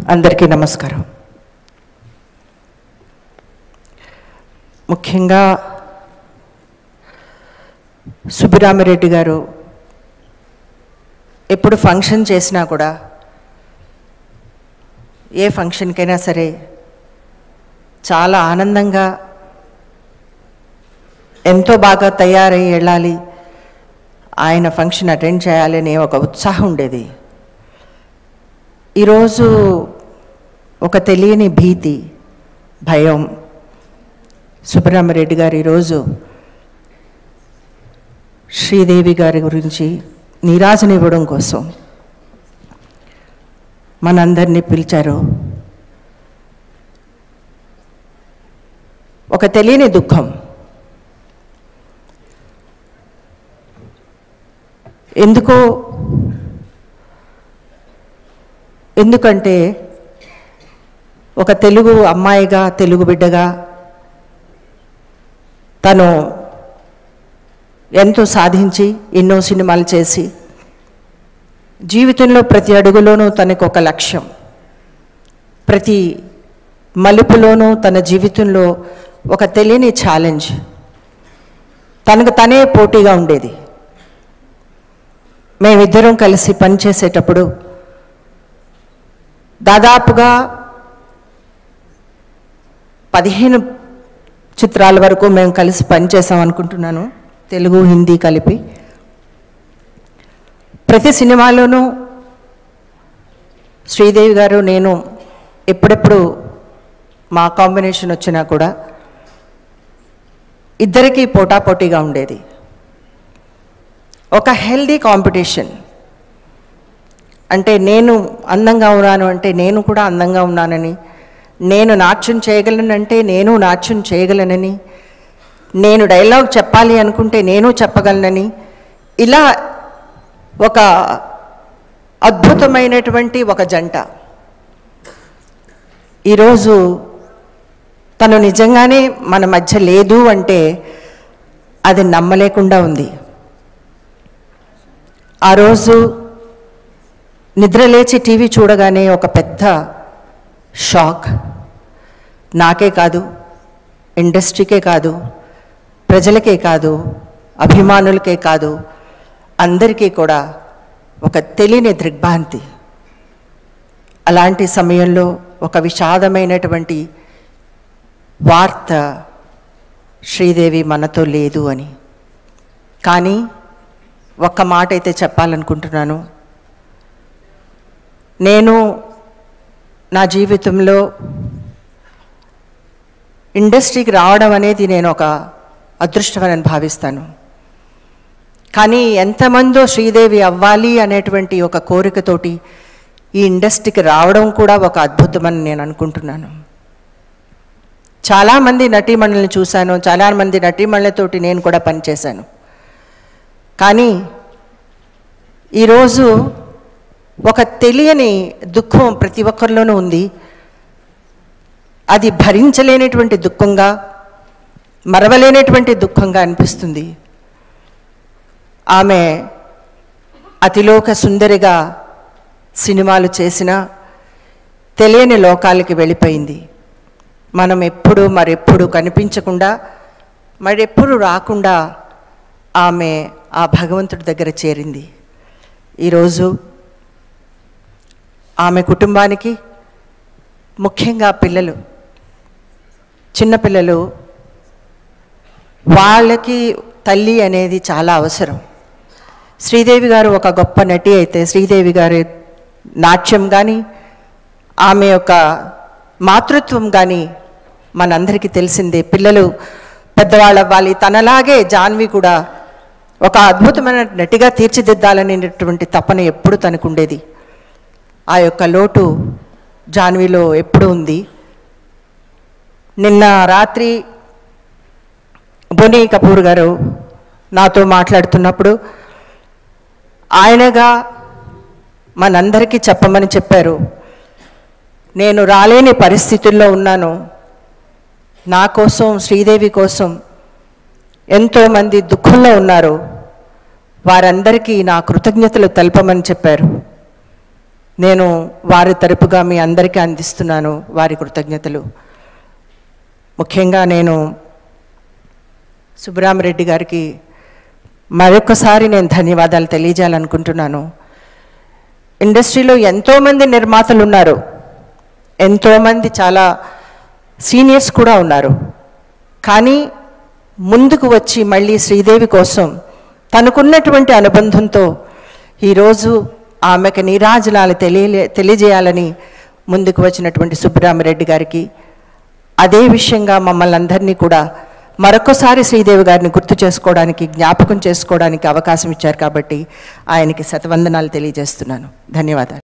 అందరికీ నమస్కారం ముఖ్యంగా సుబ్బిరామిరెడ్డి గారు ఎప్పుడు ఫంక్షన్ చేసినా కూడా ఏ ఫంక్షన్కైనా సరే చాలా ఆనందంగా ఎంతో బాగా తయారై వెళ్ళాలి ఆయన ఫంక్షన్ అటెండ్ చేయాలి అనే ఒక ఉత్సాహం ఉండేది ఈరోజు ఒక తెలియని భీతి భయం సుబ్రహ్మరెడ్డి గారు ఈరోజు శ్రీదేవి గారి గురించి నీరాజనివ్వడం కోసం మనందరినీ పిలిచారు ఒక తెలియని దుఃఖం ఎందుకో ఎందుకంటే ఒక తెలుగు అమ్మాయిగా తెలుగు బిడ్డగా తను ఎంతో సాధించి ఎన్నో సినిమాలు చేసి జీవితంలో ప్రతి అడుగులోనూ తనకు ఒక లక్ష్యం ప్రతి మలుపులోనూ తన జీవితంలో ఒక తెలియని ఛాలెంజ్ తనకు తనే పోటీగా ఉండేది మేమిద్దరం కలిసి పనిచేసేటప్పుడు దాదాపుగా పదిహేను చిత్రాల వరకు మేము కలిసి పనిచేసాం అనుకుంటున్నాను తెలుగు హిందీ కలిపి ప్రతి సినిమాలోనూ శ్రీదేవి గారు నేను ఎప్పుడెప్పుడు మా కాంబినేషన్ వచ్చినా కూడా ఇద్దరికీ పోటాపోటీగా ఉండేది ఒక హెల్దీ కాంపిటీషన్ అంటే నేను అందంగా ఉన్నాను అంటే నేను కూడా అందంగా ఉన్నానని నేను నాట్యం చేయగలనంటే నేను నాట్యం చేయగలనని నేను డైలాగ్ చెప్పాలి అనుకుంటే నేను చెప్పగలనని ఇలా ఒక అద్భుతమైనటువంటి ఒక జంట ఈరోజు తను నిజంగానే మన మధ్య లేదు అంటే అది నమ్మలేకుండా ఉంది ఆ రోజు నిద్రలేచి టీవీ చూడగానే ఒక పెద్ద షాక్ నాకే కాదు ఇండస్ట్రీకే కాదు ప్రజలకే కాదు అభిమానులకే కాదు అందరికీ కూడా ఒక తెలియని దిగ్భ్రాంతి అలాంటి సమయంలో ఒక విషాదమైనటువంటి వార్త శ్రీదేవి మనతో లేదు అని కానీ ఒక్క మాట అయితే చెప్పాలనుకుంటున్నాను నేను నా జీవితంలో ఇండస్ట్రీకి రావడం అనేది నేను ఒక అదృష్టమని భావిస్తాను కానీ ఎంతమందో శ్రీదేవి అవ్వాలి అనేటువంటి ఒక కోరికతోటి ఈ ఇండస్ట్రీకి రావడం కూడా ఒక అద్భుతమని నేను అనుకుంటున్నాను చాలామంది నటీమణులను చూశాను చాలామంది నటీమణులతోటి నేను కూడా పనిచేశాను కానీ ఈరోజు ఒక తెలియని దుఃఖం ప్రతి ఒక్కరిలోనూ ఉంది అది భరించలేనటువంటి దుఃఖంగా మరవలేనటువంటి దుఃఖంగా అనిపిస్తుంది ఆమె అతిలోక సుందరిగా సినిమాలు చేసిన తెలియని లోకాలకి వెళ్ళిపోయింది మనం ఎప్పుడు మరెప్పుడు కనిపించకుండా మరెప్పుడు రాకుండా ఆమె ఆ భగవంతుడి దగ్గర చేరింది ఈరోజు ఆమె కుటుంబానికి ముఖ్యంగా పిల్లలు చిన్నపిల్లలు వాళ్ళకి తల్లి అనేది చాలా అవసరం శ్రీదేవి గారు ఒక గొప్ప నటి అయితే శ్రీదేవి గారి నాట్యం కానీ ఆమె యొక్క మాతృత్వం కానీ మనందరికీ తెలిసిందే పిల్లలు పెద్దవాళ్ళు అవ్వాలి తనలాగే జాన్వి కూడా ఒక అద్భుతమైన నటిగా తీర్చిదిద్దాలనేటువంటి తపన ఎప్పుడు తనకుండేది ఆ యొక్క లోటు జాన్విలో ఎప్పుడు ఉంది నిన్న రాత్రి బొనీ కపూర్ గారు నాతో మాట్లాడుతున్నప్పుడు ఆయనగా మనందరికీ చెప్పమని చెప్పారు నేను రాలేని పరిస్థితుల్లో ఉన్నాను నా కోసం శ్రీదేవి కోసం ఎంతోమంది దుఃఖంలో ఉన్నారు వారందరికీ నా కృతజ్ఞతలు తెలపమని చెప్పారు నేను వారి తరపుగా మీ అందరికీ అందిస్తున్నాను వారి కృతజ్ఞతలు ముఖ్యంగా నేను సుబ్బరామరెడ్డి గారికి మరొకసారి నేను ధన్యవాదాలు తెలియజేయాలనుకుంటున్నాను ఇండస్ట్రీలో ఎంతోమంది నిర్మాతలు ఉన్నారు ఎంతోమంది చాలా సీనియర్స్ కూడా ఉన్నారు కానీ ముందుకు వచ్చి మళ్ళీ శ్రీదేవి కోసం తనకున్నటువంటి అనుబంధంతో ఈరోజు ఆమెకు నీరాజనాలు తెలియలే తెలియజేయాలని ముందుకు వచ్చినటువంటి సుబ్బరామరెడ్డి గారికి అదే విషయంగా మమ్మల్ని అందరినీ కూడా మరొకసారి శ్రీదేవి గారిని గుర్తు చేసుకోవడానికి జ్ఞాపకం చేసుకోవడానికి అవకాశం ఇచ్చారు కాబట్టి ఆయనకి శతవందనాలు తెలియజేస్తున్నాను ధన్యవాదాలు